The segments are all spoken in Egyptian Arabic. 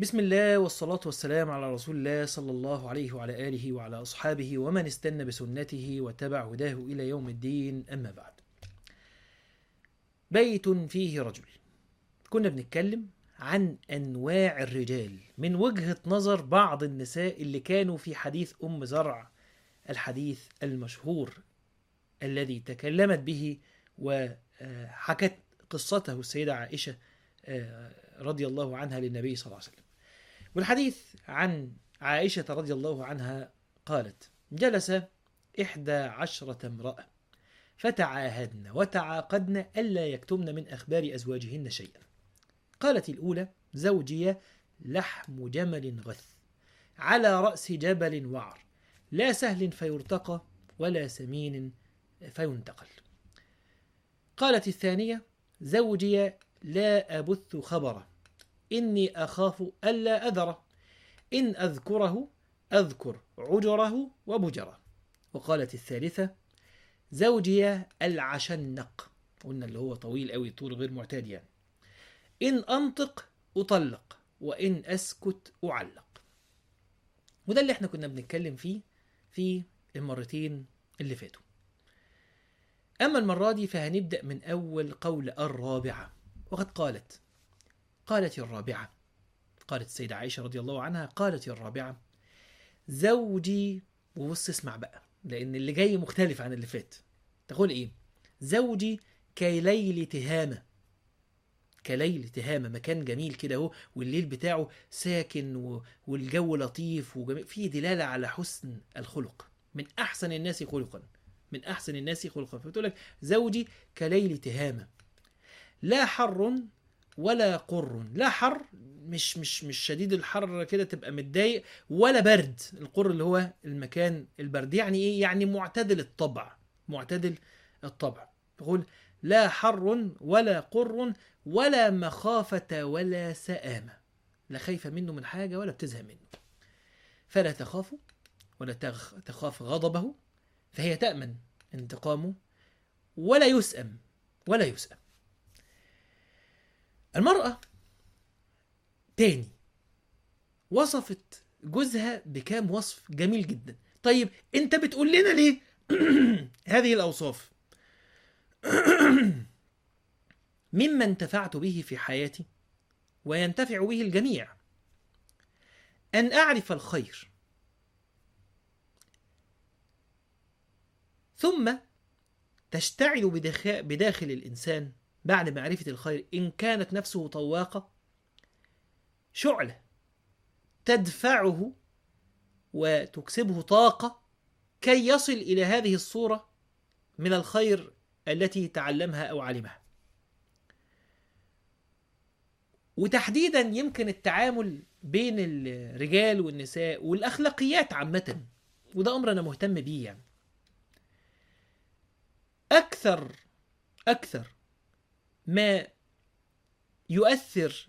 بسم الله والصلاة والسلام على رسول الله صلى الله عليه وعلى آله وعلى أصحابه ومن استنى بسنته واتبع هداه إلى يوم الدين أما بعد بيت فيه رجل كنا بنتكلم عن أنواع الرجال من وجهة نظر بعض النساء اللي كانوا في حديث أم زرع الحديث المشهور الذي تكلمت به وحكت قصته السيدة عائشة رضي الله عنها للنبي صلى الله عليه وسلم والحديث عن عائشة رضي الله عنها قالت جلس إحدى عشرة امرأة فتعاهدن وتعاقدن ألا يكتمن من أخبار أزواجهن شيئا قالت الأولى زوجي لحم جمل غث على رأس جبل وعر لا سهل فيرتقى ولا سمين فينتقل قالت الثانية زوجي لا أبث خبره إني أخاف ألا أذره إن أذكره أذكر عجره وبجره وقالت الثالثة زوجي العشنق قلنا اللي هو طويل قوي طول غير معتاد يعني إن أنطق أطلق وإن أسكت أعلق وده اللي احنا كنا بنتكلم فيه في المرتين اللي فاتوا أما المرة دي فهنبدأ من أول قول الرابعة وقد قالت قالت الرابعة قالت السيدة عائشة رضي الله عنها قالت الرابعة زوجي وبص اسمع بقى لأن اللي جاي مختلف عن اللي فات تقول إيه زوجي كليل تهامة كليل تهامة مكان جميل كده اهو والليل بتاعه ساكن و... والجو لطيف وجميل فيه دلالة على حسن الخلق من أحسن الناس خلقا من أحسن الناس خلقا فبتقول لك زوجي كليل تهامة لا حر ولا قر لا حر مش مش مش شديد الحر كده تبقى متضايق ولا برد القر اللي هو المكان البرد يعني ايه يعني معتدل الطبع معتدل الطبع يقول لا حر ولا قر ولا مخافة ولا سآمة لا خايفة منه من حاجة ولا بتزهق منه فلا تخاف ولا تخاف غضبه فهي تأمن انتقامه ولا يسأم ولا يسأم المرأة تاني وصفت جوزها بكام وصف جميل جدا طيب انت بتقول لنا ليه هذه الأوصاف مما انتفعت به في حياتي وينتفع به الجميع أن أعرف الخير ثم تشتعل بداخل الإنسان بعد معرفة الخير إن كانت نفسه طواقة شعلة تدفعه وتكسبه طاقة كي يصل إلى هذه الصورة من الخير التي تعلمها أو علمها وتحديدا يمكن التعامل بين الرجال والنساء والأخلاقيات عامة وده أمر أنا مهتم بيه يعني أكثر أكثر ما يؤثر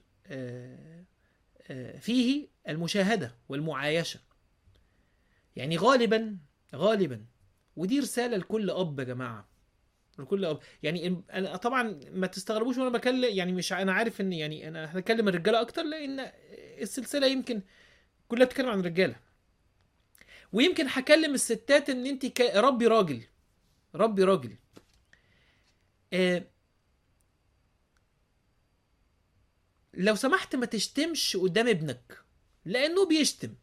فيه المشاهدة والمعايشة يعني غالبا غالبا ودي رسالة لكل أب يا جماعة لكل أب يعني أنا طبعا ما تستغربوش وأنا بكلم يعني مش أنا عارف إن يعني أنا هتكلم الرجالة أكتر لأن السلسلة يمكن كلها بتتكلم عن الرجالة ويمكن هكلم الستات إن أنت ربي راجل ربي راجل آه لو سمحت ما تشتمش قدام ابنك لانه بيشتم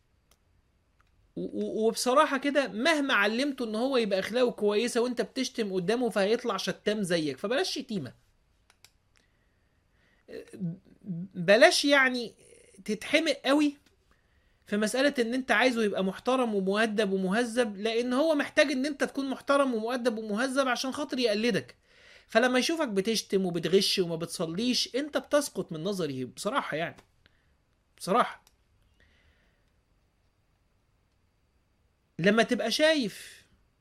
وبصراحة كده مهما علمته ان هو يبقى اخلاقه كويسة وانت بتشتم قدامه فهيطلع شتام زيك فبلاش شتيمة بلاش يعني تتحمق قوي في مسألة ان انت عايزه يبقى محترم ومؤدب ومهذب لان هو محتاج ان انت تكون محترم ومؤدب ومهذب عشان خاطر يقلدك فلما يشوفك بتشتم وبتغش وما بتصليش انت بتسقط من نظره بصراحة يعني بصراحة لما تبقى شايف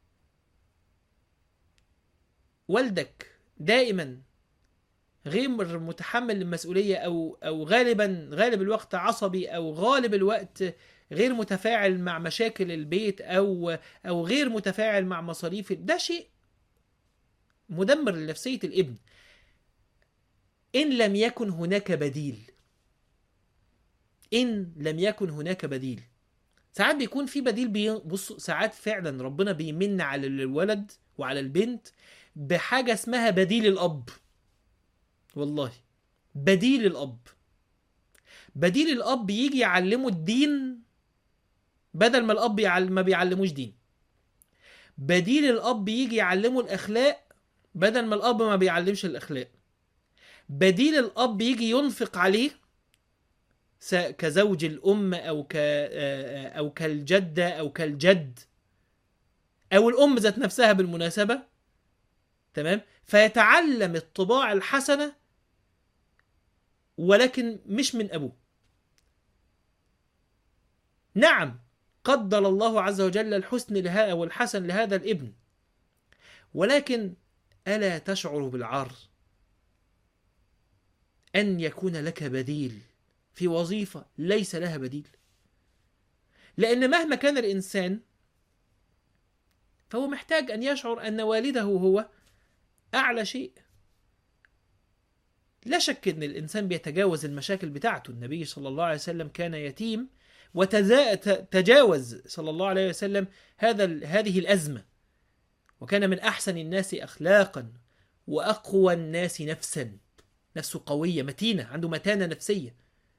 والدك دائما غير متحمل المسؤولية أو أو غالبا غالب الوقت عصبي أو غالب الوقت غير متفاعل مع مشاكل البيت أو أو غير متفاعل مع مصاريف ده شيء مدمر لنفسية الابن إن لم يكن هناك بديل إن لم يكن هناك بديل ساعات بيكون في بديل بي... بص ساعات فعلا ربنا بيمن على الولد وعلى البنت بحاجة اسمها بديل الأب والله بديل الأب بديل الأب يجي يعلمه الدين بدل ما الأب يعل... ما بيعلموش دين بديل الأب يجي يعلمه الأخلاق بدل ما الأب ما بيعلمش الأخلاق بديل الأب يجي ينفق عليه س- كزوج الأم أو ك أو كالجدة أو كالجد أو الأم ذات نفسها بالمناسبة تمام فيتعلم الطباع الحسنة ولكن مش من أبوه نعم قدر الله عز وجل الحسن لها والحسن لهذا الابن ولكن ألا تشعر بالعار أن يكون لك بديل في وظيفة ليس لها بديل لأن مهما كان الإنسان فهو محتاج أن يشعر أن والده هو أعلى شيء لا شك أن الإنسان بيتجاوز المشاكل بتاعته النبي صلى الله عليه وسلم كان يتيم وتجاوز صلى الله عليه وسلم هذا ال- هذه الأزمة وكان من أحسن الناس أخلاقا وأقوى الناس نفسا نفسه قوية متينة عنده متانة نفسية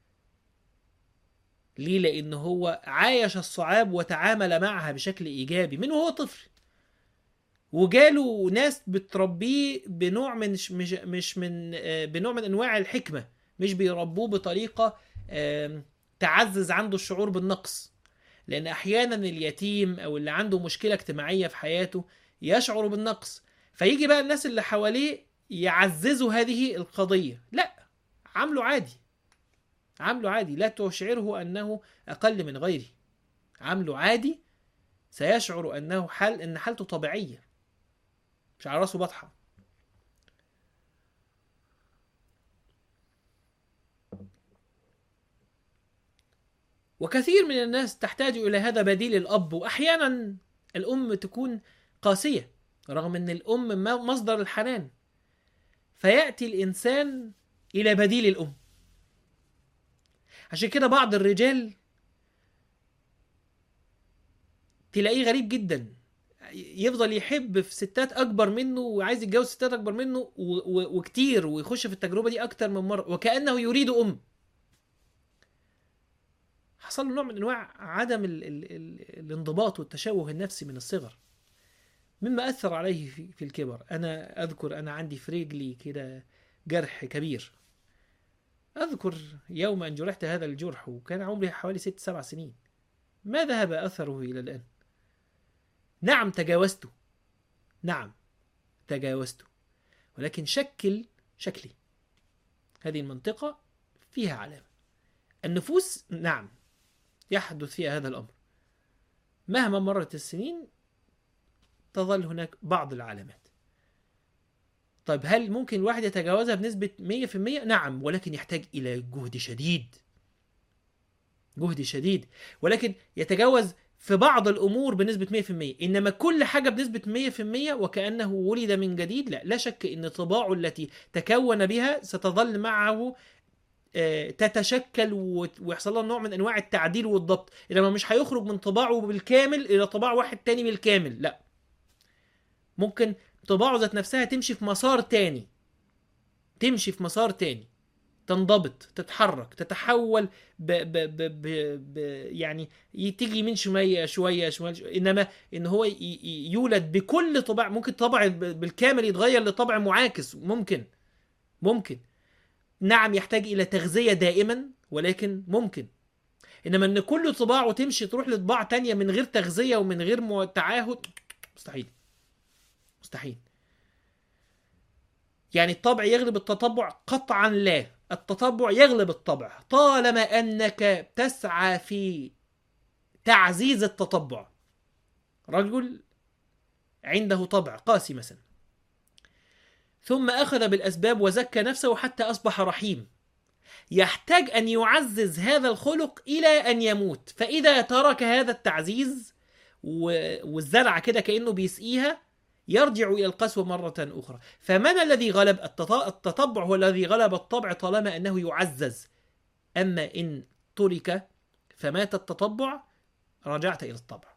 ليه لأن هو عايش الصعاب وتعامل معها بشكل إيجابي من وهو طفل وجاله ناس بتربيه بنوع من مش مش, مش من آه، بنوع من انواع الحكمه مش بيربوه بطريقه آم، تعزز عنده الشعور بالنقص لان احيانا اليتيم او اللي عنده مشكله اجتماعيه في حياته يشعر بالنقص فيجي بقى الناس اللي حواليه يعززوا هذه القضيه لا عامله عادي عامله عادي لا تشعره انه اقل من غيره عامله عادي سيشعر انه حال ان حالته طبيعيه مش على راسه بطحه وكثير من الناس تحتاج الى هذا بديل الاب واحيانا الام تكون قاسيه رغم ان الام ما- مصدر الحنان فياتي الانسان الى بديل الام عشان كده بعض الرجال تلاقيه غريب جدا يفضل يحب في ستات اكبر منه وعايز يتجوز ستات اكبر منه و- و- وكتير ويخش في التجربه دي اكتر من مره وكانه يريد ام حصل له نوع من انواع عدم ال ال ال الانضباط والتشوه النفسي من الصغر مما اثر عليه في, في الكبر انا اذكر انا عندي في رجلي كده جرح كبير اذكر يوم ان جرحت هذا الجرح وكان عمري حوالي ست سبع سنين ما ذهب اثره الى الان نعم تجاوزته نعم تجاوزته ولكن شكل شكلي هذه المنطقة فيها علامة النفوس نعم يحدث فيها هذا الأمر مهما مرت السنين تظل هناك بعض العلامات طيب هل ممكن الواحد يتجاوزها بنسبة 100%؟ نعم ولكن يحتاج إلى جهد شديد جهد شديد ولكن يتجاوز في بعض الامور بنسبه 100% انما كل حاجه بنسبه 100% وكانه ولد من جديد لا لا شك ان طباعه التي تكون بها ستظل معه آه، تتشكل وت- ويحصل لها نوع من انواع التعديل والضبط انما مش هيخرج من طباعه بالكامل الى طباع واحد تاني بالكامل لا ممكن طباعه ذات نفسها تمشي في مسار تاني تمشي في مسار تاني تنضبط تتحرك تتحول ب ب ب ب ب يعني ي- تيجي يمين شويه شويه شويه انما ان هو ي- ي- يولد بكل طباع ممكن طبع ب- بالكامل يتغير لطبع معاكس ممكن ممكن نعم يحتاج الى تغذيه دائما ولكن ممكن انما ان كل طباعه تمشي تروح لطباع تانية من غير تغذيه ومن غير مو- تعاهد مستحيل مستحيل يعني الطبع يغلب التطبع قطعا لا التطبع يغلب الطبع طالما انك تسعى في تعزيز التطبع رجل عنده طبع قاسي مثلا ثم اخذ بالاسباب وزكى نفسه حتى اصبح رحيم يحتاج ان يعزز هذا الخلق الى ان يموت فاذا ترك هذا التعزيز و- والزرع كده كانه بيسقيها يرجع الى القسوه مره اخرى فمن الذي غلب التط- التطبع هو الذي غلب الطبع طالما انه يعزز اما ان ترك فمات التطبع رجعت إلى الطبع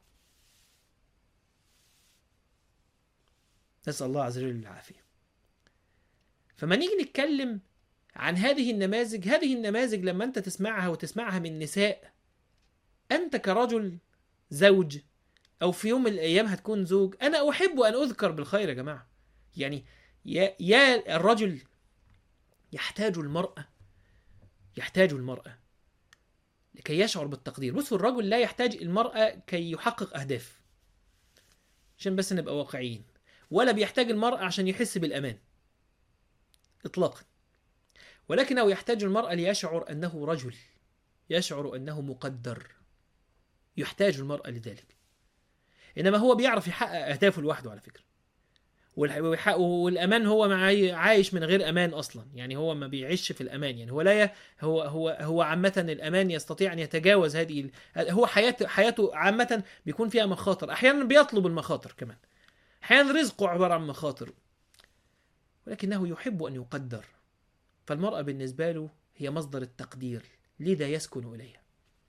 نسأل الله عز وجل العافية فما نيجي نتكلم عن هذه النماذج هذه النماذج لما أنت تسمعها وتسمعها من نساء أنت كرجل زوج أو في يوم من الأيام هتكون زوج أنا أحب أن أذكر بالخير يا جماعة يعني يا, يا الرجل يحتاج المرأة يحتاج المرأة لكي يشعر بالتقدير بصوا الرجل لا يحتاج المرأة كي يحقق أهداف عشان بس نبقى واقعيين ولا بيحتاج المرأة عشان يحس بالأمان إطلاقا ولكنه يحتاج المرأة ليشعر أنه رجل يشعر أنه مقدر يحتاج المرأة لذلك إنما هو بيعرف يحقق أهدافه لوحده على فكرة والح- والامان هو معاي- عايش من غير امان اصلا يعني هو ما بيعيش في الامان يعني هو لا ي... هو هو هو عامه الامان يستطيع ان يتجاوز هذه ال... هو حياته حياته عامه بيكون فيها مخاطر احيانا بيطلب المخاطر كمان احيانا رزقه عباره عن مخاطر ولكنه يحب ان يقدر فالمراه بالنسبه له هي مصدر التقدير لذا يسكن اليها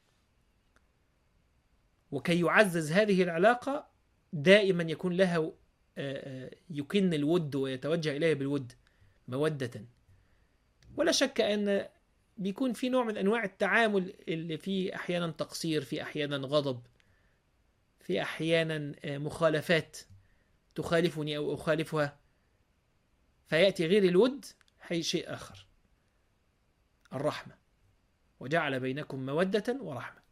وكي يعزز هذه العلاقه دائما يكون لها آه، آه، يكن الود ويتوجه إليها بالود مودة ولا شك أن بيكون في نوع من أنواع التعامل اللي فيه أحيانا تقصير في أحيانا غضب في أحيانا آه، مخالفات تخالفني أو أخالفها فيأتي غير الود هي شيء آخر الرحمة وجعل بينكم مودة ورحمة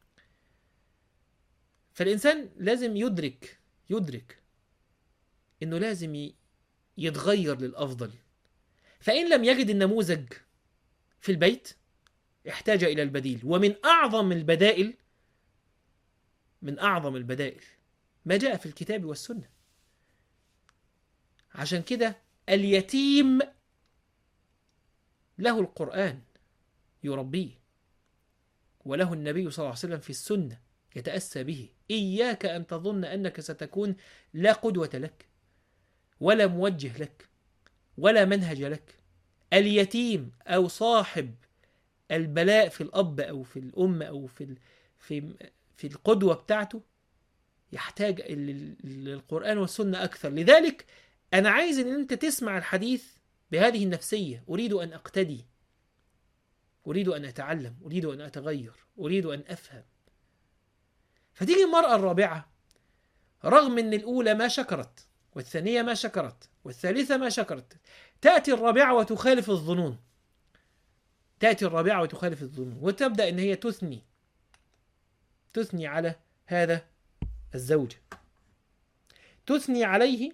فالإنسان لازم يدرك يدرك انه لازم ي- يتغير للافضل فان لم يجد النموذج في البيت احتاج الى البديل ومن اعظم البدائل من اعظم البدائل ما جاء في الكتاب والسنه عشان كده اليتيم له القران يربيه وله النبي صلى الله عليه وسلم في السنه يتاسى به اياك ان تظن انك ستكون لا قدوه لك ولا موجه لك ولا منهج لك اليتيم او صاحب البلاء في الاب او في الام او في ال- في في القدوه بتاعته يحتاج لل- للقران والسنه اكثر لذلك انا عايز ان انت تسمع الحديث بهذه النفسيه اريد ان اقتدي اريد ان اتعلم اريد ان اتغير اريد ان افهم فتيجي المراه الرابعه رغم ان الاولى ما شكرت والثانية ما شكرت والثالثة ما شكرت تأتي الرابعة وتخالف الظنون تأتي الرابعة وتخالف الظنون وتبدأ إن هي تثني تثني على هذا الزوج تثني عليه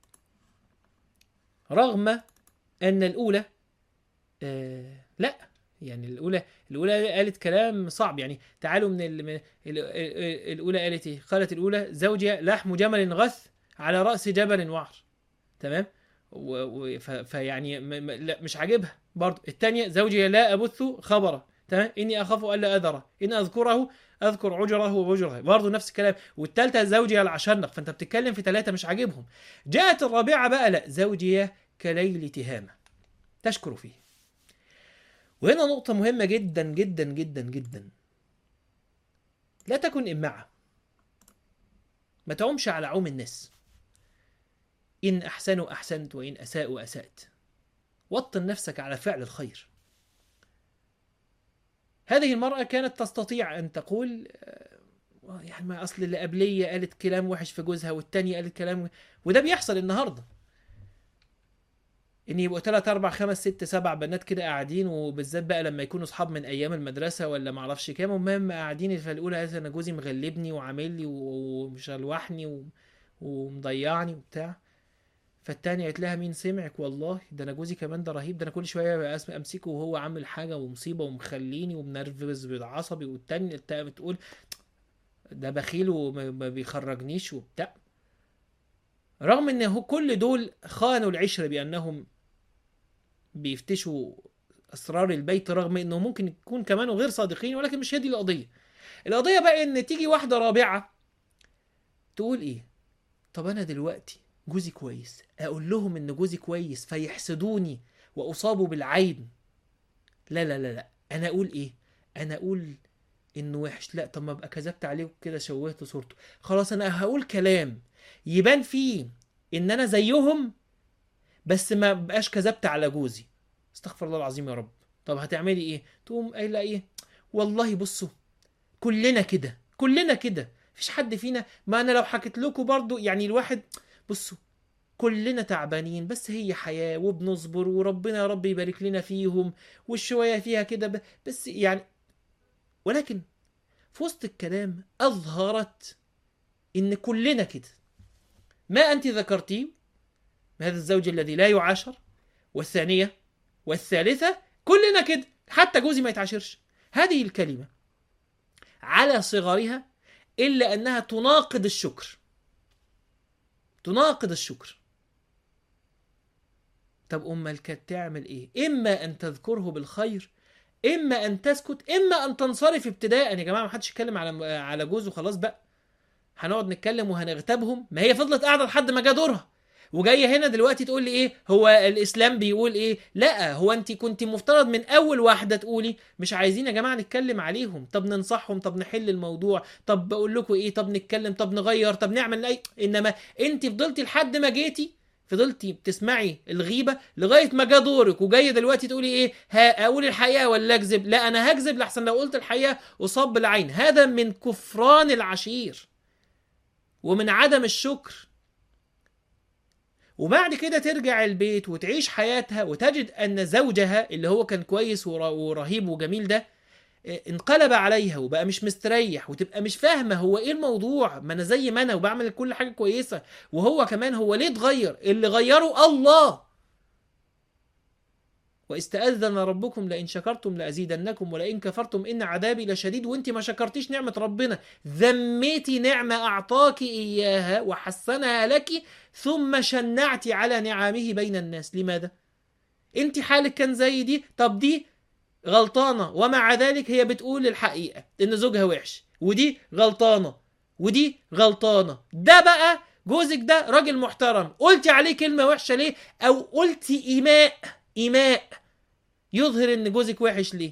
رغم أن الأولى آه لا يعني الأولى الأولى قالت كلام صعب يعني تعالوا من, ال... من ال... ال- الأولى قالت إيه؟ قالت الأولى زوجها لحم جمل غث على رأس جبل وعر تمام و... و... ف... فيعني م... م... لا مش عاجبها برضه الثانية زوجي لا أبث خبره تمام إني أخاف ألا أذره إن أذكره أذكر عجره وبجره برضه نفس الكلام والثالثة زوجي العشنق فأنت بتتكلم في ثلاثة مش عاجبهم جاءت الرابعة بقى لا زوجي كليل تهامة تشكر فيه وهنا نقطة مهمة جدا جدا جدا جدا لا تكن إمعة ما تعومش على عوم الناس إن أحسنوا أحسنت وإن أساءوا أسأت وطن نفسك على فعل الخير هذه المرأة كانت تستطيع أن تقول آه، يعني ما أصل اللي قبلية قالت كلام وحش في جوزها والتانية قالت كلام وده بيحصل النهاردة ان يبقوا ثلاث اربع خمس ست سبع بنات كده قاعدين وبالذات بقى لما يكونوا اصحاب من ايام المدرسه ولا ما اعرفش كام المهم قاعدين فالاولى قالت انا جوزي مغلبني وعامل لي ومشلوحني و- ومضيعني وبتاع فالتانية قالت لها مين سمعك والله ده انا جوزي كمان ده رهيب ده انا كل شويه بقى أسم- امسكه وهو عامل حاجه ومصيبه ومخليني ومنرفز بالعصبي والتانية التا- بتقول ده بخيل وما ما بيخرجنيش وبتاع رغم ان هو كل دول خانوا العشره بانهم بيفتشوا اسرار البيت رغم انه ممكن يكون كمان غير صادقين ولكن مش هي دي القضيه القضيه بقى ان تيجي واحده رابعه تقول ايه طب انا دلوقتي جوزي كويس اقول لهم ان جوزي كويس فيحسدوني واصابوا بالعين لا لا لا لا انا اقول ايه انا اقول انه وحش لا طب ما ابقى كذبت عليه كده شوهت صورته خلاص انا هقول كلام يبان فيه ان انا زيهم بس ما بقاش كذبت على جوزي استغفر الله العظيم يا رب طب هتعملي ايه تقوم قايله ايه والله بصوا كلنا كده كلنا كده مفيش حد فينا ما انا لو حكيت لكم برضو يعني الواحد بصوا كلنا تعبانين بس هي حياة وبنصبر وربنا يا رب يبارك لنا فيهم والشوية فيها كده ب- بس يعني ولكن في وسط الكلام أظهرت إن كلنا كده ما أنت ذكرتيه هذا الزوج الذي لا يعاشر والثانية والثالثة كلنا كده حتى جوزي ما يتعاشرش هذه الكلمة على صغرها إلا أنها تناقض الشكر تناقض الشكر طب أمال كانت تعمل إيه؟ إما أن تذكره بالخير إما أن تسكت إما أن تنصرف ابتداء يا جماعة ما حدش يتكلم على على جوزه خلاص بقى هنقعد نتكلم وهنغتابهم ما هي فضلت قاعدة لحد ما جه دورها وجايه هنا دلوقتي تقول لي ايه هو الاسلام بيقول ايه لا هو انت كنت مفترض من اول واحده تقولي مش عايزين يا جماعه نتكلم عليهم طب ننصحهم طب نحل الموضوع طب بقول لكم ايه طب نتكلم طب نغير طب نعمل اي انما انت فضلتي لحد ما جيتي فضلتي بتسمعي الغيبه لغايه ما جه دورك وجايه دلوقتي تقولي ايه ها اقول الحقيقه ولا اكذب لا انا هكذب لحسن لو قلت الحقيقه اصاب بالعين هذا من كفران العشير ومن عدم الشكر وبعد كده ترجع البيت وتعيش حياتها وتجد ان زوجها اللي هو كان كويس ور- ورهيب وجميل ده اه، انقلب عليها وبقى مش مستريح وتبقى مش فاهمه هو ايه الموضوع ما انا زي ما انا وبعمل كل حاجه كويسه وهو كمان هو ليه اتغير اللي غيره الله واستأذن ربكم لئن شكرتم لأزيدنكم ولئن كفرتم إن عذابي لشديد وانت ما شكرتيش نعمة ربنا ذميتي نعمة أعطاك إياها وحسنها لك ثم شنعت على نعمه بين الناس لماذا؟ انت حالك كان زي دي طب دي غلطانة ومع ذلك هي بتقول الحقيقة إن زوجها وحش ودي غلطانة ودي غلطانة ده بقى جوزك ده راجل محترم قلتي عليه كلمة وحشة ليه أو قلتي إيماء إيماء يظهر إن جوزك وحش ليه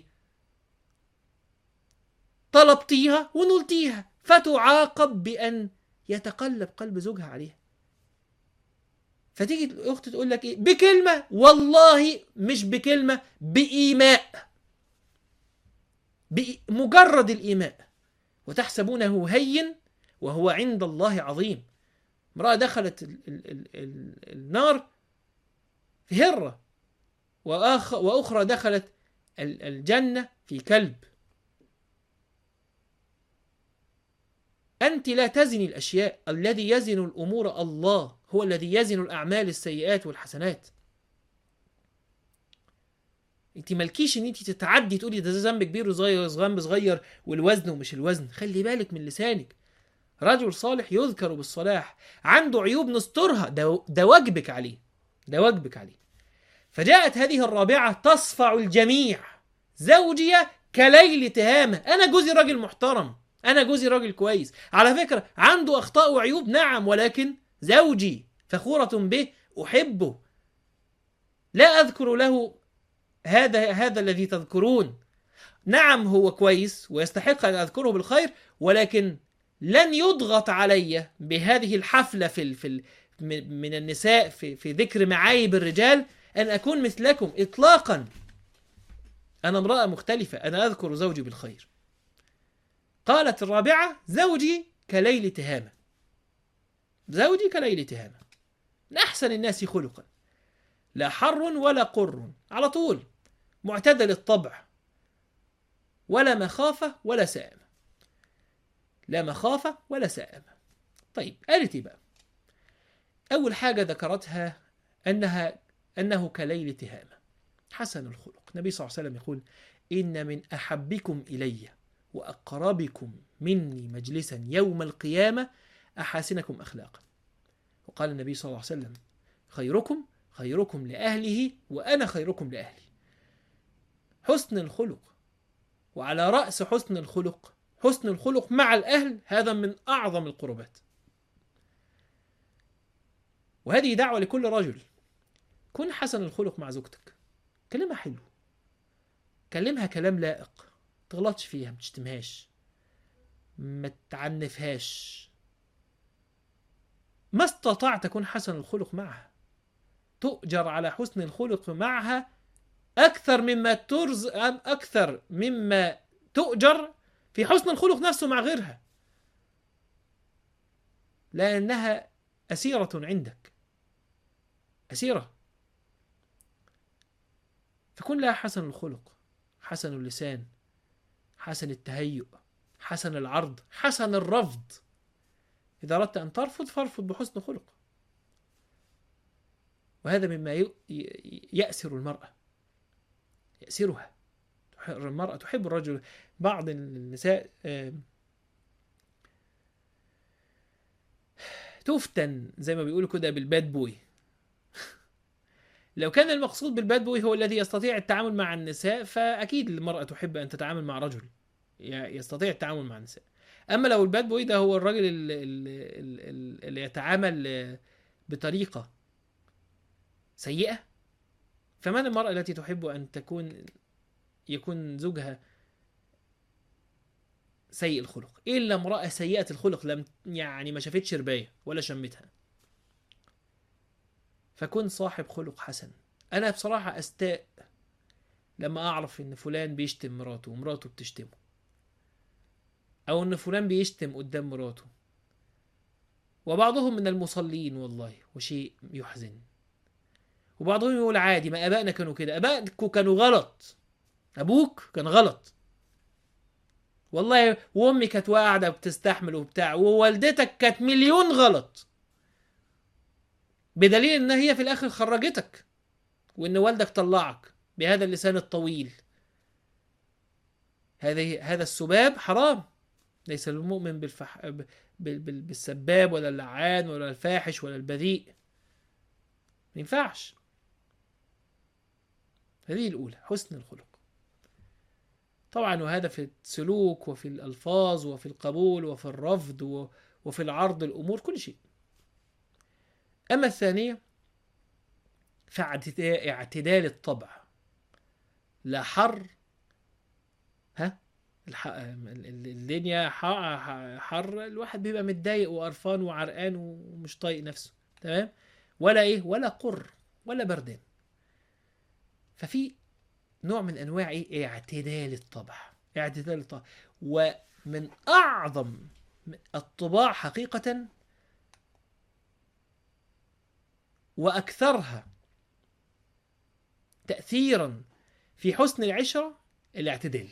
طلبتيها ونلتيها فتعاقب بأن يتقلب قلب زوجها عليها فتيجي الاخت تقول لك ايه بكلمه والله مش بكلمه بايماء بمجرد الايماء وتحسبونه هين وهو عند الله عظيم امراه دخلت ال ال ال ال النار في هره وآخ واخرى دخلت ال- الجنه في كلب أنت لا تزني الأشياء الذي يزن الأمور الله هو الذي يزن الأعمال السيئات والحسنات انت مالكيش ان انت تتعدي تقولي ده ذنب كبير وصغير ذنب صغير والوزن ومش الوزن خلي بالك من لسانك رجل صالح يذكر بالصلاح عنده عيوب نسترها ده, ده واجبك عليه ده واجبك عليه فجاءت هذه الرابعة تصفع الجميع زوجي كليل تهامة أنا جوزي راجل محترم أنا جوزي راجل كويس على فكرة عنده أخطاء وعيوب نعم ولكن زوجي فخورة به أحبه لا أذكر له هذا هذا الذي تذكرون نعم هو كويس ويستحق أن أذكره بالخير ولكن لن يضغط علي بهذه الحفلة في ال- في ال- من من النساء في في ذكر معايب الرجال أن أكون مثلكم إطلاقا أنا امرأة مختلفة أنا أذكر زوجي بالخير قالت الرابعة زوجي كليل تهامة زوجي كليل تهامة من أحسن الناس خلقا لا حر ولا قر على طول معتدل الطبع ولا مخافة ولا سآمة لا مخافة ولا سآمة طيب قالت إيه بقى أول حاجة ذكرتها أنها أنه كليل تهامة حسن الخلق النبي صلى الله عليه وسلم يقول إن من أحبكم إلي وأقربكم مني مجلسا يوم القيامة أحاسنكم أخلاقا وقال النبي صلى الله عليه وسلم خيركم خيركم لأهله وأنا خيركم لأهلي حسن الخلق وعلى رأس حسن الخلق حسن الخلق مع الأهل هذا من أعظم القربات وهذه دعوة لكل رجل كن حسن الخلق مع زوجتك كلمها حلو كلمها كلام لائق تغلطش فيها ما تشتمهاش ما تعنفهاش ما استطعت تكون حسن الخلق معها تؤجر على حسن الخلق معها أكثر مما ترز أكثر مما تؤجر في حسن الخلق نفسه مع غيرها لأنها أسيرة عندك أسيرة فكن لها حسن الخلق حسن اللسان حسن التهيؤ حسن العرض حسن الرفض إذا أردت أن ترفض فارفض بحسن خلق وهذا مما ي- ي- يأسر المرأة يأسرها تح- المرأة تحب الرجل بعض النساء آم، تفتن زي ما بيقولوا كده بالباد بوي لو كان المقصود بالباد بوي هو الذي يستطيع التعامل مع النساء فأكيد المرأة تحب أن تتعامل مع رجل ي- يستطيع التعامل مع النساء أما لو الباد بوي ده هو الراجل اللي, اللي, اللي يتعامل آه، بطريقة سيئة فمن المرأة التي تحب أن تكون يكون زوجها سيء الخلق إلا امرأة سيئة الخلق لم يعني ما شافتش رباية ولا شمتها فكن صاحب خلق حسن أنا بصراحة أستاء لما أعرف إن فلان بيشتم مراته ومراته بتشتمه أو إن فلان بيشتم قدام مراته وبعضهم من المصلين والله وشيء يحزن وبعضهم يقول عادي ما ابائنا كانوا كده ابائكم كانوا غلط ابوك كان غلط والله وامي كانت قاعده بتستحمل وبتاع ووالدتك كانت مليون غلط بدليل ان هي في الاخر خرجتك وان والدك طلعك بهذا اللسان الطويل هذه هذا السباب حرام ليس المؤمن بالفح... ب- بال... بال... بالسباب ولا اللعان ولا الفاحش ولا البذيء ما ينفعش هذه الأولى حسن الخلق طبعا وهذا في السلوك وفي الألفاظ وفي القبول وفي الرفض و- وفي العرض الأمور كل شيء أما الثانية فاعتدا- اعتدال الطبع لا حر ها الح... ال- ال- الدنيا ح- ح- حر الواحد بيبقى متضايق وقرفان وعرقان ومش طايق نفسه تمام ولا ايه ولا قر ولا بردان ففي نوع من انواع ايه اعتدال الطبع اعتدال الطبع ومن اعظم الطباع حقيقة واكثرها تأثيرا في حسن العشرة الاعتدال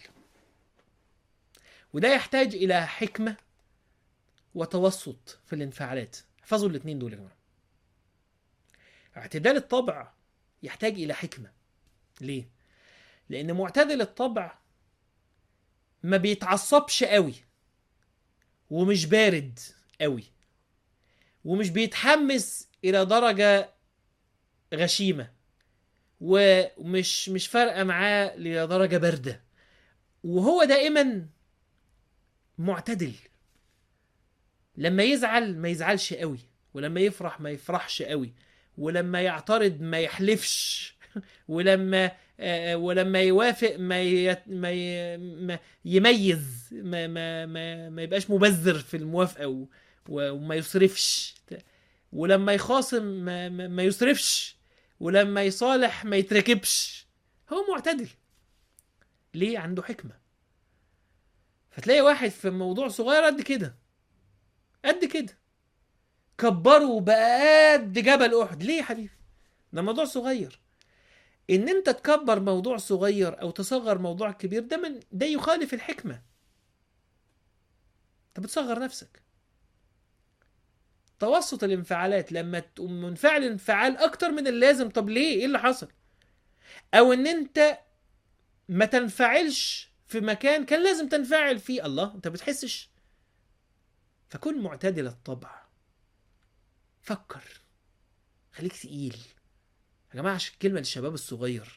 وده يحتاج الى حكمة وتوسط في الانفعالات احفظوا الاثنين دول يا جماعة اعتدال الطبع يحتاج الى حكمة ليه؟ لأن معتدل الطبع ما بيتعصبش قوي ومش بارد قوي ومش بيتحمس إلى درجة غشيمة ومش مش فارقة معاه لدرجة باردة وهو دائما معتدل لما يزعل ما يزعلش قوي ولما يفرح ما يفرحش قوي ولما يعترض ما يحلفش ولما آه، ولما يوافق ما ي... ما, ي... ما يميز ما ما ما, ما يبقاش مبذر في الموافقه و... و- وما يصرفش ولما يخاصم ما, ما... ما يصرفش ولما يصالح ما يتركبش هو معتدل ليه عنده حكمه فتلاقي واحد في موضوع صغير قد كده قد كده كبره بقى قد جبل احد ليه يا حبيبي ده موضوع صغير ان انت تكبر موضوع صغير او تصغر موضوع كبير ده من ده يخالف الحكمه انت بتصغر نفسك توسط الانفعالات لما تقوم منفعل انفعال اكتر من اللازم طب ليه ايه اللي حصل او ان انت ما تنفعلش في مكان كان لازم تنفعل فيه الله انت بتحسش فكن معتدل الطبع فكر خليك تقيل يا جماعه عشان كلمه للشباب الصغير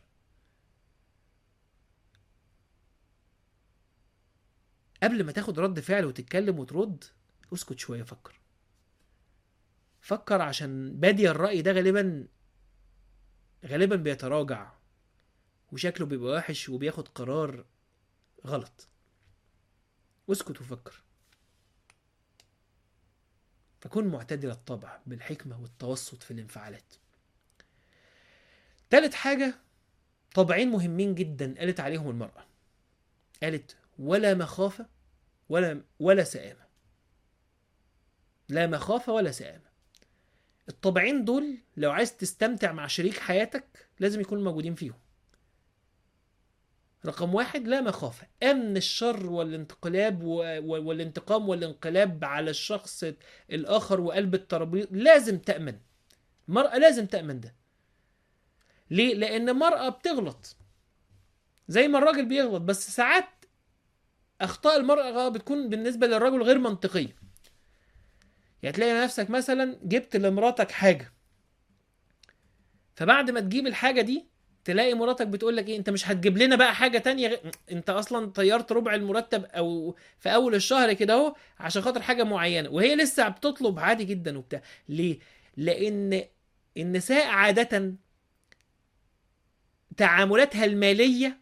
قبل ما تاخد رد فعل وتتكلم وترد اسكت شويه فكر فكر عشان بادي الرأي ده غالبا غالبا بيتراجع وشكله بيبقى وحش وبياخد قرار غلط واسكت وفكر فكن معتدل الطبع بالحكمة والتوسط في الانفعالات تالت حاجة طبعين مهمين جدا قالت عليهم المرأة قالت ولا مخافة ولا ولا سآمة لا مخافة ولا سآمة الطبعين دول لو عايز تستمتع مع شريك حياتك لازم يكونوا موجودين فيهم رقم واحد لا مخافة أمن الشر والانتقلاب و- و- والانتقام والانقلاب على الشخص الآخر وقلب الترابيزة لازم تأمن المرأة لازم تأمن ده ليه؟ لأن المرأة بتغلط زي ما الراجل بيغلط بس ساعات أخطاء المرأة بتكون بالنسبة للرجل غير منطقية يعني تلاقي نفسك مثلا جبت لمراتك حاجة فبعد ما تجيب الحاجة دي تلاقي مراتك بتقول لك ايه انت مش هتجيب لنا بقى حاجه تانية غير... انت اصلا طيرت ربع المرتب او في اول الشهر كده اهو عشان خاطر حاجه معينه وهي لسه بتطلب عادي جدا وبتاع ليه لان النساء عاده تعاملاتها الماليه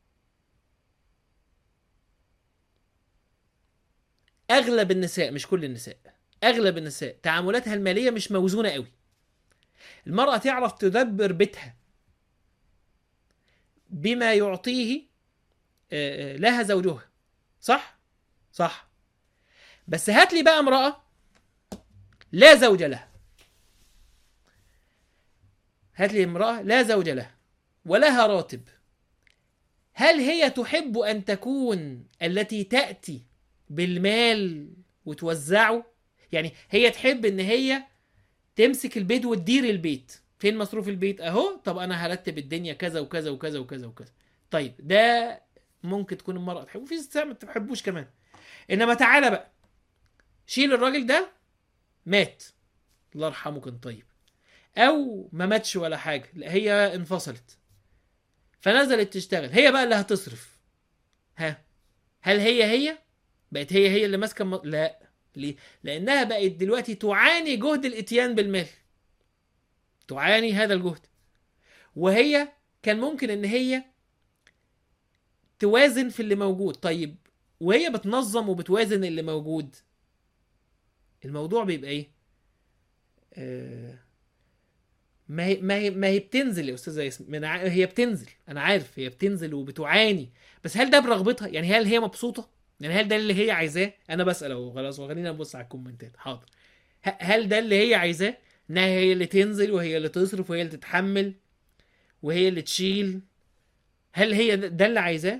اغلب النساء مش كل النساء اغلب النساء تعاملاتها الماليه مش موزونه قوي المراه تعرف تدبر بيتها بما يعطيه آه، آه، لها زوجها صح صح بس هات لي بقى امراه لا زوج لها هات لي امراه لا زوج لها ولها راتب هل هي تحب ان تكون التي تاتي بالمال وتوزعه يعني هي تحب ان هي تمسك البيت وتدير البيت فين مصروف البيت اهو طب انا هرتب الدنيا كذا وكذا وكذا وكذا وكذا طيب ده ممكن تكون المرأة تحبه في نساء ما تحبوش كمان انما تعالى بقى شيل الراجل ده مات الله يرحمه كان طيب او ما ماتش ولا حاجة لا هي انفصلت فنزلت تشتغل هي بقى اللي هتصرف ها هل هي هي بقت هي هي اللي ماسكه الم- لا ليه لانها بقت دلوقتي تعاني جهد الاتيان بالمال تعاني هذا الجهد وهي كان ممكن ان هي توازن في اللي موجود طيب وهي بتنظم وبتوازن اللي موجود الموضوع بيبقى ايه آه ما هي ما هي ما هي بتنزل يا استاذه ياسمين أنا ع- هي بتنزل انا عارف هي بتنزل وبتعاني بس هل ده برغبتها يعني هل هي مبسوطه يعني هل ده اللي هي عايزاه انا بسال اهو خلاص وخلينا نبص على الكومنتات حاضر ه- هل ده اللي هي عايزاه انها هي اللي تنزل وهي اللي تصرف وهي اللي تتحمل وهي اللي تشيل هل هي ده- ده اللي عايزاه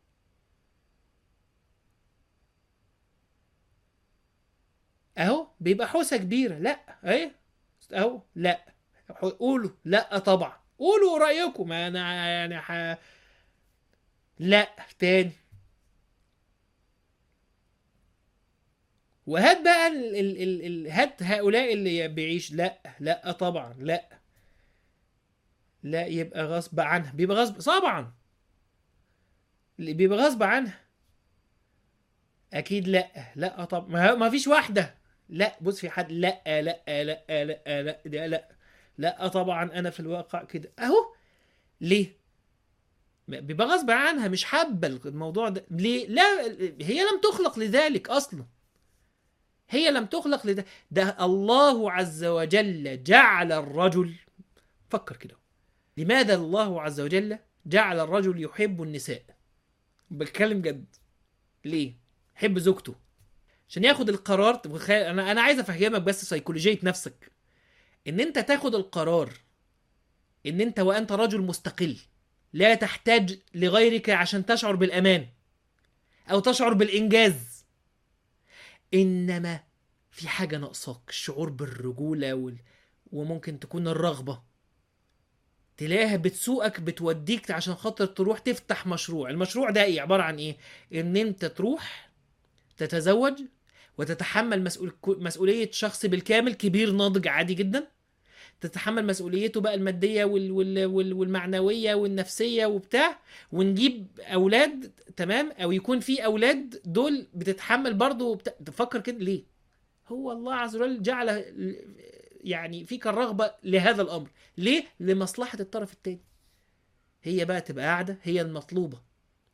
اهو بيبقى حوسه كبيره لا اهي اهو لا ح- قولوا لا طبعا قولوا رايكم ما انا يعني ح... لا تاني وهات بقى ال ال ال ال هات هؤلاء اللي بيعيش لا لا طبعا لا لا يبقى غصب عنها بيبقى غصب طبعا اللي بيبقى غصب عنها اكيد لا لا طب ما ما فيش واحده لا بص في حد لا لا لا لا لا لا ده لا لا طبعا انا في الواقع كده اهو ليه بيبقى غصب عنها مش حابه الموضوع ده ليه لا هي لم تخلق لذلك اصلا هي لم تخلق لده ده الله عز وجل جعل الرجل فكر كده لماذا الله عز وجل جعل الرجل يحب النساء بتكلم جد ليه يحب زوجته عشان ياخد القرار طب خ- انا انا عايز افهمك بس سيكولوجيه نفسك ان انت تاخد القرار ان انت وانت رجل مستقل لا تحتاج لغيرك عشان تشعر بالامان او تشعر بالانجاز انما في حاجه ناقصاك الشعور بالرجوله وال... وممكن تكون الرغبه تلاقيها بتسوقك بتوديك عشان خاطر تروح تفتح مشروع المشروع ده ايه عباره عن ايه ان انت تروح تتزوج وتتحمل مسؤول مسؤوليه شخص بالكامل كبير ناضج عادي جدا تتحمل مسؤوليته بقى الماديه وال... وال... وال... والمعنويه والنفسيه وبتاع ونجيب اولاد تمام او يكون في اولاد دول بتتحمل برضه وبتاع تفكر كده ليه هو الله عز وجل جعل يعني فيك الرغبه لهذا الامر ليه لمصلحه الطرف الثاني هي بقى تبقى قاعده هي المطلوبه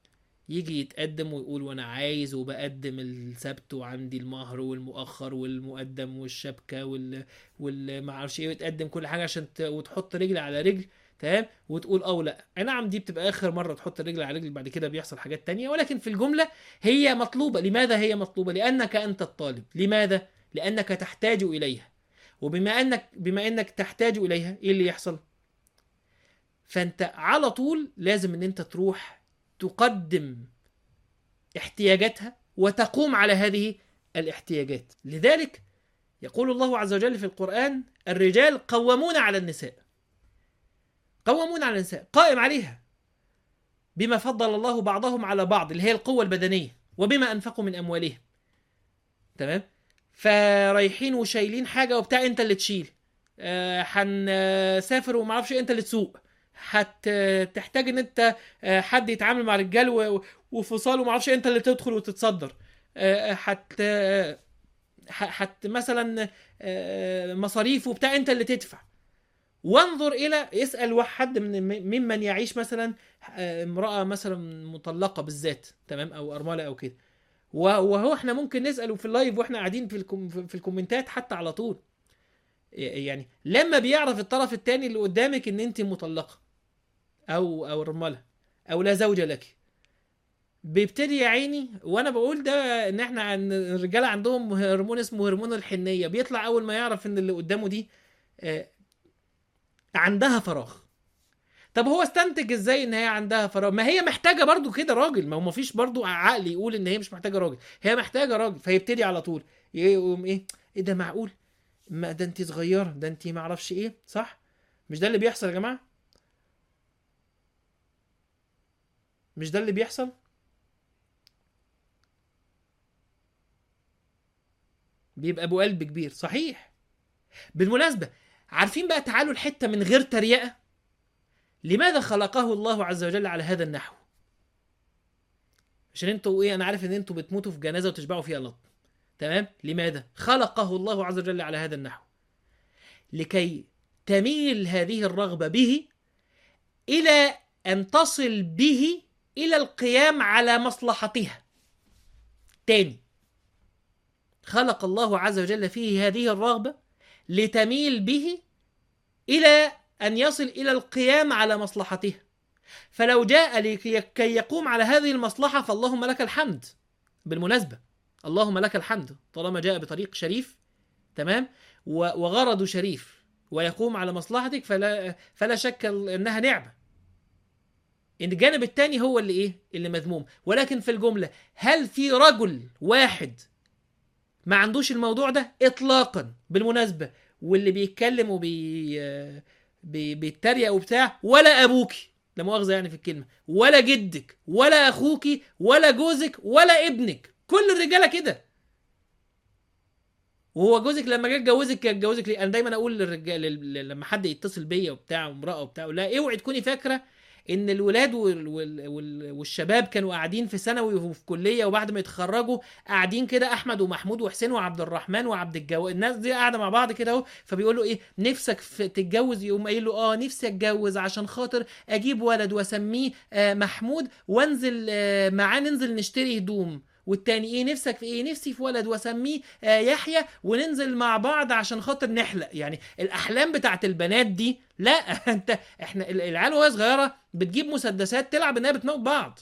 يجي يتقدم ويقول وانا عايز وبقدم السبت وعندي المهر والمؤخر والمقدم والشبكه وال وال ما اعرفش ايه وتقدم كل حاجه عشان ت... وتحط رجل على رجل تمام وتقول اه لا اي نعم دي بتبقى اخر مره تحط الرجل على رجل بعد كده بيحصل حاجات تانية ولكن في الجمله هي مطلوبه لماذا هي مطلوبه لانك انت الطالب لماذا لانك تحتاج اليها وبما انك بما انك تحتاج اليها ايه اللي يحصل فانت على طول لازم ان انت تروح تقدم احتياجاتها وتقوم على هذه الاحتياجات لذلك يقول الله عز وجل في القرآن الرجال قوامون على النساء قوامون على النساء قائم عليها بما فضل الله بعضهم على بعض اللي هي القوة البدنية وبما أنفقوا من أموالهم تمام فرايحين وشايلين حاجة وبتاع أنت اللي تشيل آه، هنسافر وما اعرفش إيه، انت اللي تسوق هتحتاج ان انت آه، حد يتعامل مع رجال و- وفصال وما اعرفش إيه، انت اللي تدخل وتتصدر آه، هت آه، ح- حت مثلا آه، مصاريف وبتاع انت اللي تدفع وانظر الى اسال واحد حد من ممن يعيش مثلا آه، امراه مثلا مطلقه بالذات تمام او ارمله او كده و- وهو احنا ممكن نساله في اللايف واحنا قاعدين في الكم في الكومنتات حتى على طول يعني لما بيعرف الطرف الثاني اللي قدامك ان انت مطلقه او او رمله او لا زوج لك بيبتدي يا عيني وانا بقول ده ان احنا عن الرجاله عندهم هرمون اسمه هرمون الحنيه بيطلع اول ما يعرف ان اللي قدامه دي آه، عندها فراغ طب هو استنتج ازاي ان هي عندها فراغ ما هي محتاجه برضو كده راجل ما هو مفيش برضو عقل يقول ان هي مش محتاجه راجل هي محتاجه راجل فيبتدي على طول يقوم ايه ايه ده معقول ما ده انت صغيره ده انت ما اعرفش ايه صح مش ده اللي بيحصل يا جماعه مش ده اللي بيحصل بيبقى ابو قلب كبير صحيح بالمناسبه عارفين بقى تعالوا الحته من غير تريقه لماذا خلقه الله عز وجل على هذا النحو عشان انتوا ايه انا عارف ان انتوا بتموتوا في جنازه وتشبعوا فيها لط تمام لماذا خلقه الله عز وجل على هذا النحو لكي تميل هذه الرغبه به الى ان تصل به الى القيام على مصلحتها تاني خلق الله عز وجل فيه هذه الرغبه لتميل به الى ان يصل الى القيام على مصلحتها فلو جاء لكي يقوم على هذه المصلحه فاللهم لك الحمد بالمناسبه اللهم لك الحمد طالما جاء بطريق شريف تمام و- وغرض شريف ويقوم على مصلحتك فلا فلا شك انها نعمه ان الجانب الثاني هو اللي ايه اللي مذموم ولكن في الجمله هل في رجل واحد ما عندوش الموضوع ده اطلاقا بالمناسبه واللي بيتكلم وبي بي... بيتريق وبتاع ولا ابوكي لا مؤاخذه يعني في الكلمه ولا جدك ولا اخوكي ولا جوزك ولا ابنك كل الرجاله كده وهو جوزك لما جه اتجوزك اتجوزك ليه؟ انا دايما اقول للرجال لل- لما حد يتصل بيا وبتاع وامراه وبتاع لا اوعي تكوني فاكره ان الولاد وال... وال... وال... والشباب كانوا قاعدين في ثانوي وفي كليه وبعد ما يتخرجوا قاعدين كده احمد ومحمود وحسين وعبد الرحمن وعبد الجواد الناس دي قاعده مع بعض كده اهو فبيقول له ايه نفسك في تتجوز يقوم قايل له اه نفسي اتجوز عشان خاطر اجيب ولد واسميه آه محمود وانزل آه معاه ننزل نشتري هدوم والتاني ايه نفسك في ايه نفسي في ولد واسميه آه يحيى وننزل مع بعض عشان خاطر نحلق يعني الاحلام بتاعت البنات دي لا انت احنا ال- العيال وهي صغيره بتجيب مسدسات تلعب انها بتموت بعض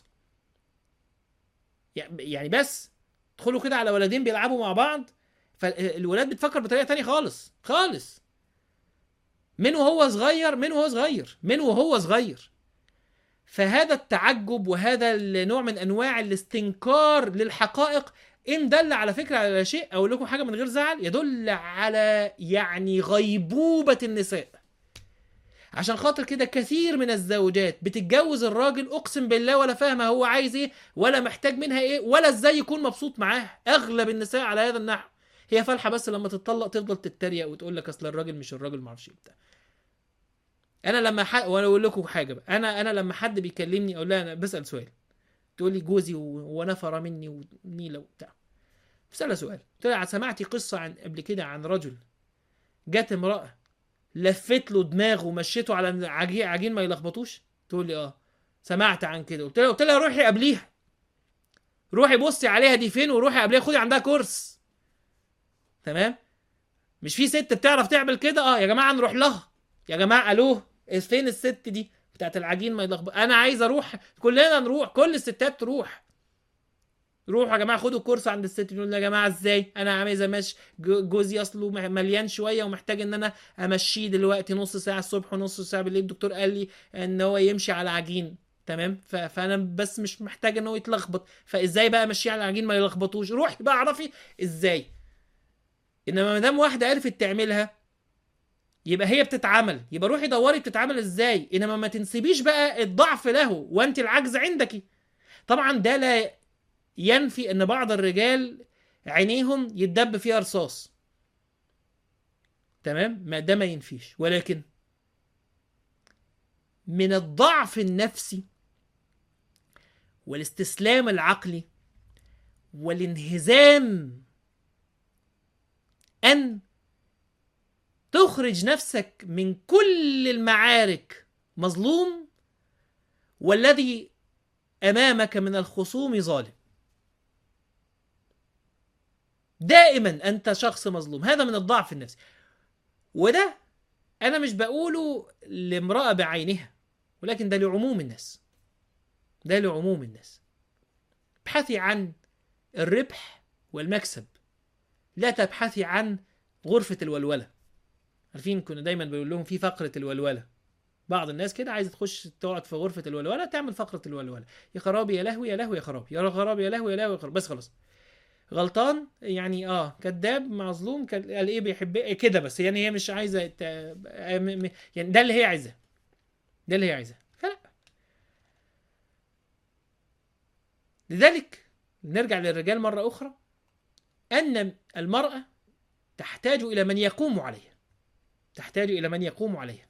يعني بس ادخلوا كده على ولدين بيلعبوا مع بعض فالولاد بتفكر بطريقه تانية خالص خالص من وهو صغير من وهو صغير من وهو صغير فهذا التعجب وهذا النوع من انواع الاستنكار للحقائق ان دل على فكره على شيء اقول لكم حاجه من غير زعل يدل على يعني غيبوبه النساء عشان خاطر كده كثير من الزوجات بتتجوز الراجل اقسم بالله ولا فاهمه هو عايز ايه ولا محتاج منها ايه ولا ازاي يكون مبسوط معاها اغلب النساء على هذا النحو هي فالحه بس لما تتطلق تفضل تتريق وتقول لك اصل الراجل مش الراجل ما اعرفش إيه بتاع انا لما ح... وانا اقول لكم حاجه بقى انا انا لما حد بيكلمني اقول لها انا بسال سؤال تقول لي جوزي و- ونفر مني ونيله وبتاع بسالها سؤال قلت لها سمعتي قصه عن قبل كده عن رجل جت امراه لفت له دماغه ومشيته على عجين عجين ما يلخبطوش تقول لي اه سمعت عن كده قلت لها قلت لها روحي قبليها روحي بصي عليها دي فين وروحي قبلها خدي عندها كورس تمام مش في ست بتعرف تعمل كده اه يا جماعه نروح لها يا جماعه الو فين الست دي بتاعت العجين ما يلخبط انا عايز اروح كلنا نروح كل الستات تروح روحوا يا جماعه خدوا كورس عند الست يقول يا جماعه ازاي انا عايز امشي جو- جوزي اصله مح- مليان شويه ومحتاج ان انا امشيه دلوقتي نص ساعه الصبح ونص ساعه بالليل الدكتور قال لي ان هو يمشي على عجين تمام ف- فانا بس مش محتاج ان هو يتلخبط فازاي بقى امشيه على العجين ما يلخبطوش روحي بقى اعرفي ازاي انما ما دام واحده عرفت تعملها يبقى هي بتتعمل يبقى روحي دوري بتتعمل ازاي انما ما تنسبيش بقى الضعف له وانت العجز عندك طبعا ده لا ينفي ان بعض الرجال عينيهم يتدب فيها رصاص تمام ما ده ما ينفيش ولكن من الضعف النفسي والاستسلام العقلي والانهزام ان تخرج نفسك من كل المعارك مظلوم والذي امامك من الخصوم ظالم دائما انت شخص مظلوم هذا من الضعف النفسي وده انا مش بقوله لامراه بعينها ولكن ده لعموم الناس ده لعموم الناس ابحثي عن الربح والمكسب لا تبحثي عن غرفة الولولة عارفين كنا دايما بيقول لهم في فقرة الولولة بعض الناس كده عايزة تخش تقعد في غرفة الولولة تعمل فقرة الولولة يا خرابي يا لهوي يا لهوي يا خرابي يا خرابي يا لهوي يا لهوي يا خرابي بس خلاص غلطان يعني اه كذاب مظلوم كان- قال ايه بيحب إيه كده بس يعني هي مش عايزه ت... م- م- يعني ده اللي هي عايزاه ده اللي هي عايزاه فلا لذلك نرجع للرجال مره اخرى ان المراه تحتاج الى من يقوم عليها تحتاج الى من يقوم عليها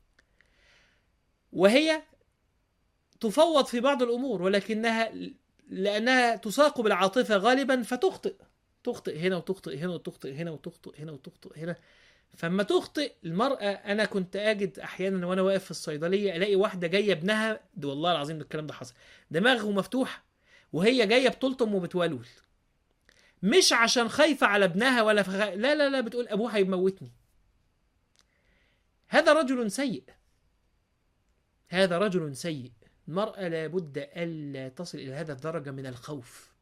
وهي تفوض في بعض الامور ولكنها لانها تساق بالعاطفه غالبا فتخطئ تخطئ هنا وتخطئ هنا وتخطئ هنا وتخطئ هنا وتخطئ هنا فما تخطئ المرأة أنا كنت أجد أحيانا وأنا واقف في الصيدلية ألاقي واحدة جاية ابنها ده والله العظيم ده الكلام ده حصل دماغه مفتوحة وهي جاية بتلطم وبتولول مش عشان خايفة على ابنها ولا فخ... لا لا لا بتقول أبوها هيموتني هذا رجل سيء هذا رجل سيء المرأة لابد ألا تصل إلى هذا الدرجة من الخوف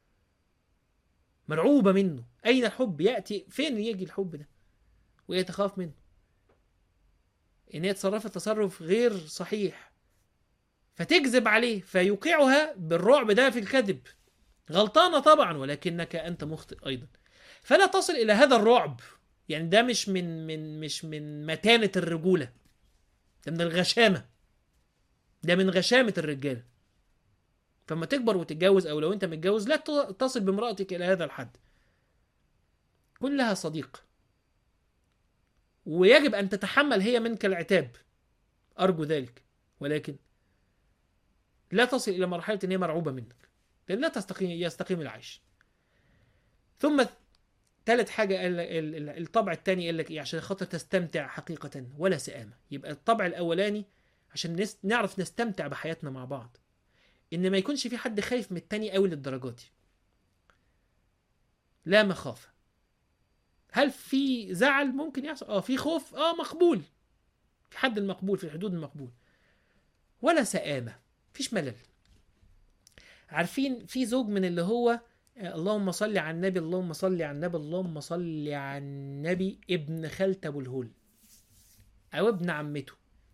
مرعوبة منه أين الحب يأتي فين يجي الحب ده وهي تخاف منه إن هي تصرفت تصرف غير صحيح فتكذب عليه فيوقعها بالرعب ده في الكذب غلطانة طبعا ولكنك أنت مخطئ أيضا فلا تصل إلى هذا الرعب يعني ده مش من من مش من متانة الرجولة ده من الغشامة ده من غشامة الرجالة فما تكبر وتتجوز او لو انت متجوز لا ت- تصل بامرأتك الى هذا الحد كن لها صديق ويجب ان تتحمل هي منك العتاب ارجو ذلك ولكن لا تصل الى مرحلة ان هي مرعوبة منك لان لا تستقيم يستقيم العيش ثم ثالث حاجة قال لك- ال- ال- الطبع الثاني قال لك ايه عشان خاطر تستمتع حقيقة ولا سآمة يبقى الطبع الاولاني عشان نس... نعرف نستمتع بحياتنا مع بعض ان ما يكونش في حد خايف من التاني قوي للدرجات دي لا مخافة هل في زعل ممكن يحصل اه في خوف اه مقبول في حد المقبول في الحدود المقبول ولا سآمة مفيش ملل عارفين في زوج من اللي هو آه، اللهم صل على النبي اللهم صل على النبي اللهم صل على النبي ابن خالة ابو الهول او ابن عمته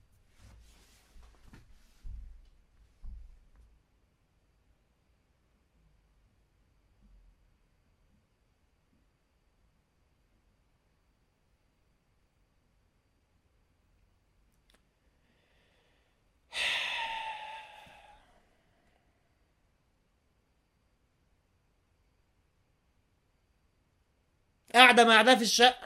قاعدة مع ده في الشقة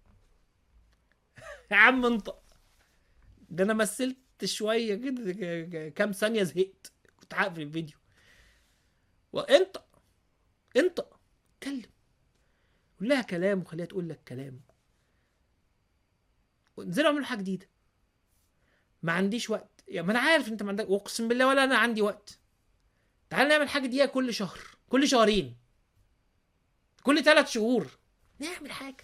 يا عم انطق ده انا مثلت شوية كده ك- ك- كام ثانية زهقت كنت هقفل الفيديو وانطق انطق اتكلم قول لها كلام وخليها تقول لك كلام انزلوا اعملوا حاجة جديدة ما عنديش وقت يا ما انا عارف انت ما عندك اقسم بالله ولا انا عندي وقت تعال نعمل حاجة دقيقة كل شهر كل شهرين كل ثلاث شهور نعمل حاجه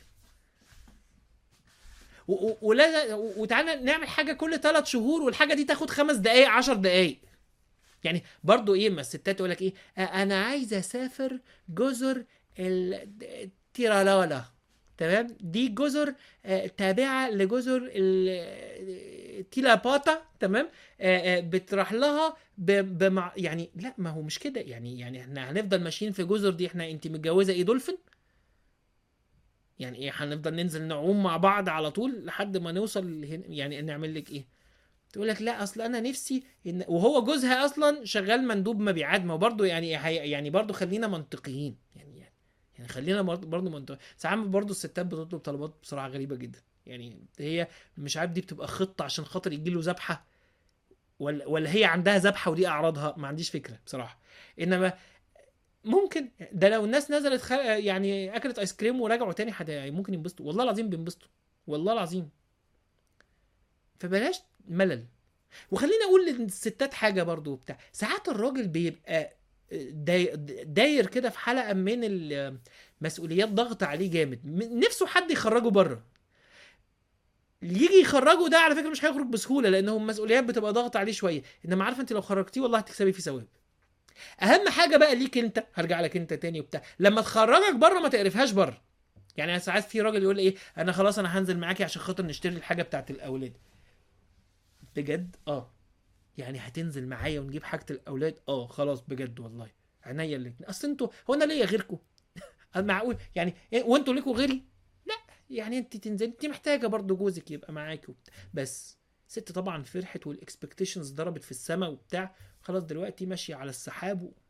و- و- ولا و- وتعالى نعمل حاجه كل ثلاث شهور والحاجه دي تاخد خمس دقائق عشر دقائق يعني برضو ايه ما الستات تقول لك ايه آه، انا عايزه اسافر جزر التيرالالا تمام دي جزر آه، تابعه لجزر ال- تيلاباتا تمام آه، آه، بتروح لها ب- بمع يعني لا ما هو مش كده يعني يعني احنا هنفضل ماشيين في جزر دي احنا انت متجوزه ايه دولفين يعني ايه هنفضل ننزل نعوم مع بعض على طول لحد ما نوصل هنا يعني نعمل لك ايه تقول لك لا اصل انا نفسي ان وهو جوزها اصلا شغال مندوب مبيعات ما هو برضه يعني هي- يعني برضه خلينا منطقيين يعني يعني يعني خلينا برضه برضه منطقي ساعات برضه الستات بتطلب طلبات بصراحه غريبه جدا يعني هي مش عارف دي بتبقى خطه عشان خاطر يجي له ذبحه ولا ولا هي عندها ذبحه ودي اعراضها ما عنديش فكره بصراحه انما ممكن ده لو الناس نزلت خ... يعني اكلت ايس كريم ورجعوا تاني حد ممكن ينبسطوا والله العظيم بينبسطوا والله العظيم فبلاش ملل وخليني اقول للستات حاجه برضو بتاع ساعات الراجل بيبقى داي- داير كده في حلقه من المسؤوليات ضغط عليه جامد م- نفسه حد يخرجه بره اللي يجي يخرجه ده على فكره مش هيخرج بسهوله لانه المسؤوليات بتبقى ضغط عليه شويه انما عارفه انت لو خرجتيه والله هتكسبي فيه ثواب اهم حاجه بقى ليك انت هرجع لك انت تاني وبتاع لما تخرجك بره ما تقرفهاش بره يعني ساعات في راجل يقول ايه انا خلاص انا هنزل معاكي عشان خاطر نشتري الحاجه بتاعت الاولاد بجد اه يعني هتنزل معايا ونجيب حاجه الاولاد اه خلاص بجد والله عينيا الاتنين اصل انتوا هو انا ليا غيركم معقول يعني إيه، وانتوا ليكوا غيري لا يعني انت تنزلي انت محتاجه برضو جوزك يبقى معاكي وبتاع. بس ست طبعا فرحت والاكسبكتيشنز ضربت في السماء وبتاع خلاص دلوقتي ماشيه على السحاب و...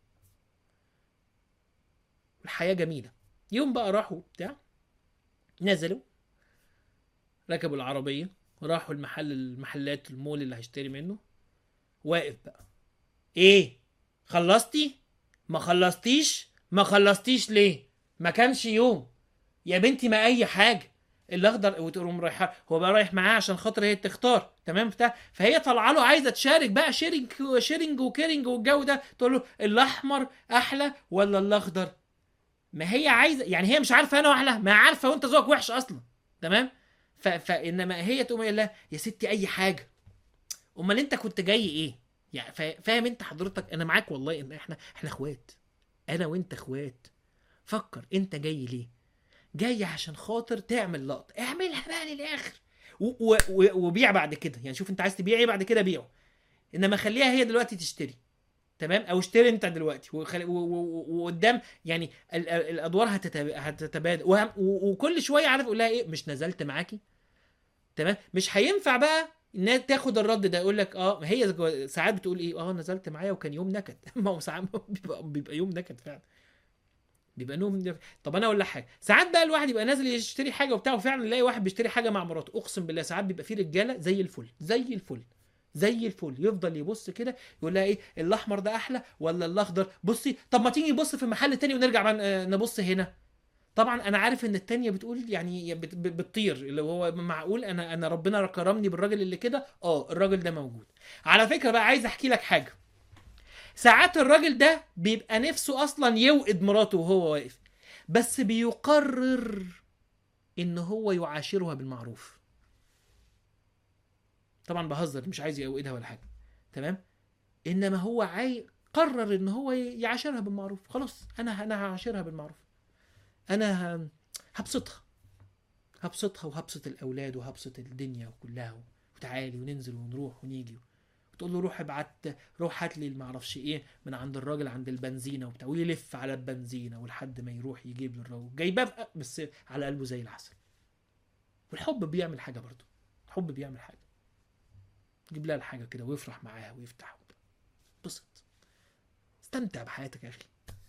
الحياه جميله يوم بقى راحوا بتاع نزلوا ركبوا العربيه راحوا المحل المحلات المول اللي هيشتري منه واقف بقى ايه خلصتي ما خلصتيش ما خلصتيش ليه ما كانش يوم يا بنتي ما اي حاجه الاخضر وتقوم رايحه هو بقى رايح معاه عشان خاطر هي تختار تمام بتاع فهي طالعه له عايزه تشارك بقى شيرنج شيرنج وكيرنج والجو ده تقول له الاحمر احلى ولا الاخضر ما هي عايزه يعني هي مش عارفه انا احلى ما عارفه وانت ذوقك وحش اصلا تمام ف... فانما هي تقوم قايله لها يا ستي اي حاجه امال انت كنت جاي ايه يعني فا- فاهم انت حضرتك انا معاك والله ان احنا احنا اخوات انا وانت اخوات فكر انت جاي ليه جاي عشان خاطر تعمل لقطه اعملها بقى للاخر و- و- و- وبيع بعد كده يعني شوف انت عايز تبيع ايه بعد كده بيعه انما خليها هي دلوقتي تشتري تمام او اشتري انت دلوقتي وخل... و... و... و- وقدام يعني ال... ال- الادوار هتتب... هتتبادل وهم... و... وكل شويه عارف اقول لها ايه مش نزلت معاكي تمام مش هينفع بقى انها تاخد الرد ده يقول لك اه هي جو- ساعات بتقول ايه اه نزلت معايا وكان يوم نكد ما هو ساعات بيبقى, بيبقى يوم نكد فعلا بيبقى نوم نكد. طب انا اقول لك حاجه ساعات بقى الواحد يبقى نازل يشتري حاجه وبتاع وفعلا يلاقي واحد بيشتري حاجه مع مراته اقسم بالله ساعات بيبقى فيه رجاله زي الفل زي الفل زي الفل يفضل يبص كده يقول لها ايه الاحمر ده احلى ولا الاخضر بصي طب ما تيجي نبص في محل تاني ونرجع بقى ن- نبص هنا طبعا انا عارف ان التانية بتقول يعني بت- بت- بتطير اللي هو معقول انا انا ربنا كرمني بالراجل اللي كده اه الراجل ده موجود على فكره بقى عايز احكي لك حاجه ساعات الراجل ده بيبقى نفسه اصلا يوقد مراته وهو واقف بس بيقرر ان هو يعاشرها بالمعروف طبعا بهزر مش عايز يوقدها ولا حاجه تمام انما هو عاي قرر ان هو يعاشرها بالمعروف خلاص انا انا هعاشرها بالمعروف انا ه- هبسطها هبسطها وهبسط الاولاد وهبسط الدنيا كلها وتعالي وننزل ونروح ونيجي وتقول له روح ابعت روح هات لي المعرفش ايه من عند الراجل عند البنزينه وبتاع ويلف على البنزينه ولحد ما يروح يجيب للراجل جايباه بقى بس على قلبه زي العسل والحب بيعمل حاجه برضه الحب بيعمل حاجه جيب لها الحاجه كده ويفرح معاها ويفتح بسط استمتع بحياتك يا اخي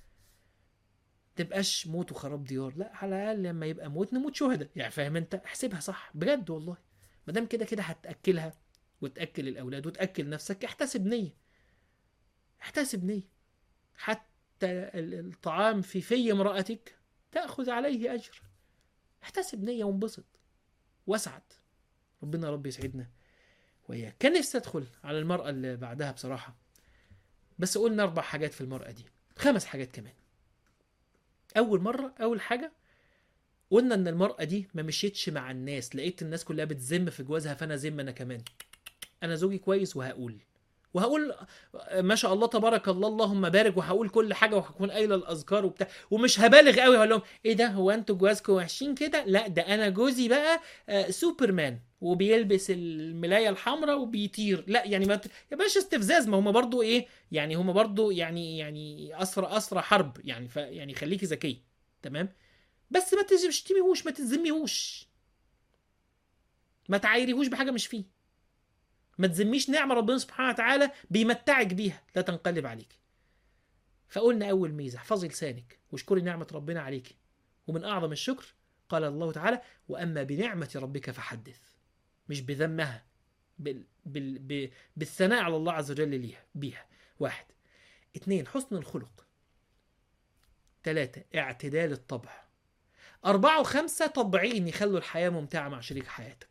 تبقاش موت وخراب ديار لا على الاقل لما يبقى موت نموت شهداء يعني فاهم انت احسبها صح بجد والله ما دام كده كده هتاكلها وتاكل الاولاد وتاكل نفسك احتسب نيه احتسب نيه حتى ال- الطعام في في امرأتك تأخذ عليه أجر احتسب نية وانبسط واسعد ربنا يا رب يسعدنا وإياك كان نفسي أدخل على المرأة اللي بعدها بصراحة بس قلنا أربع حاجات في المرأة دي خمس حاجات كمان اول مره اول حاجه قلنا ان المراه دي ما مشيتش مع الناس لقيت الناس كلها بتذم في جوازها فانا ذم انا كمان انا زوجي كويس وهقول وهقول ما شاء الله تبارك الله اللهم بارك وهقول كل حاجه وهكون قايله الاذكار وبتاع ومش هبالغ قوي هقول لهم ايه ده هو انتوا جوازكم وحشين كده لا ده انا جوزي بقى آه، سوبرمان وبيلبس الملايه الحمراء وبيطير لا يعني ما ت- يا باشا استفزاز ما هم برضو ايه يعني هم برضو يعني يعني اسرى اسرى حرب يعني ف يعني خليكي ذكيه تمام بس ما تشتميهوش ما تذميهوش ما تعايريهوش بحاجه مش فيه ما تذميش نعمه ربنا سبحانه وتعالى بيمتعك بيها لا تنقلب عليك فقلنا اول ميزه احفظي لسانك واشكري نعمه ربنا عليك ومن اعظم الشكر قال الله تعالى واما بنعمه ربك فحدث مش بذمها بال... بال... ب... بالثناء على الله عز وجل ليها بيها واحد اتنين حسن الخلق ثلاثة اعتدال الطبع أربعة وخمسة طبيعيين يخلوا الحياة ممتعة مع شريك حياتك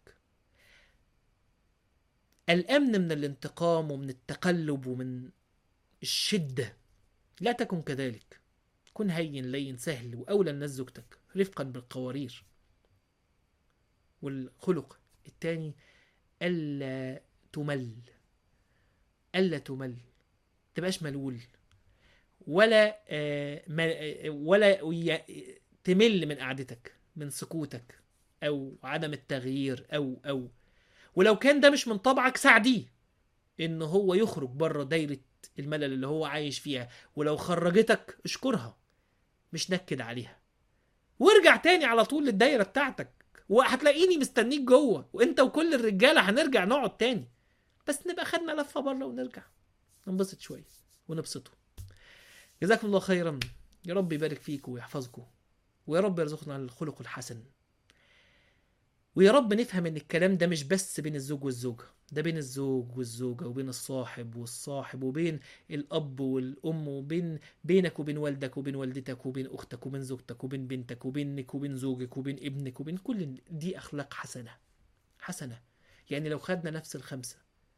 الأمن من الانتقام ومن التقلب ومن الشدة لا تكن كذلك كن هين لين سهل وأولى الناس زوجتك رفقا بالقوارير والخلق الثاني ألا تمل ألا تمل تبقاش ملول ولا آه ما- آه، ولا ي- تمل من قعدتك من سكوتك او عدم التغيير او او ولو كان ده مش من طبعك ساعديه ان هو يخرج بره دايره الملل اللي هو عايش فيها ولو خرجتك اشكرها مش نكد عليها وارجع تاني على طول للدايره بتاعتك وهتلاقيني مستنيك جوه وانت وكل الرجاله هنرجع نقعد تاني بس نبقى خدنا لفه بره ونرجع ننبسط شويه ونبسطه جزاكم الله خيرا يا رب يبارك فيكم ويحفظكم ويا رب يرزقنا الخلق الحسن ويا رب نفهم ان الكلام ده مش بس بين الزوج والزوجة ده بين الزوج والزوجة وبين الصاحب والصاحب وبين الأب والأم وبين بينك وبين والدك وبين والدتك وبين أختك وبين زوجتك وبين بنتك وبينك وبين زوجك وبين ابنك وبين كل دي أخلاق حسنة حسنة يعني لو خدنا نفس الخمسة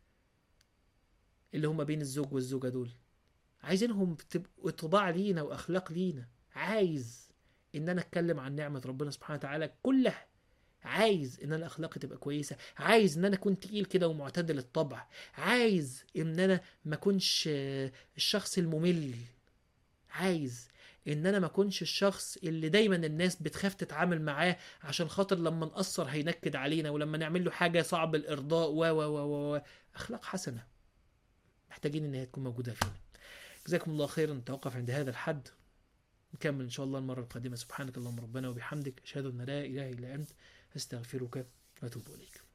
اللي هما بين الزوج والزوجة دول عايزينهم تبقوا طباع لينا واخلاق لينا عايز ان انا اتكلم عن نعمه ربنا سبحانه وتعالى كلها عايز ان انا اخلاقي تبقى كويسه عايز ان انا اكون تقيل كده ومعتدل الطبع عايز ان انا ما اكونش آه، الشخص الممل عايز ان انا ما اكونش الشخص اللي دايما الناس بتخاف تتعامل معاه عشان خاطر لما نقصر هينكد علينا ولما نعمل له حاجه صعب الارضاء و و و و اخلاق حسنه محتاجين ان هي تكون موجوده فينا جزاكم الله خيرا نتوقف عند هذا الحد نكمل إن شاء الله المرة القادمة سبحانك اللهم ربنا وبحمدك أشهد أن لا إله إلا أنت أستغفرك وأتوب إليك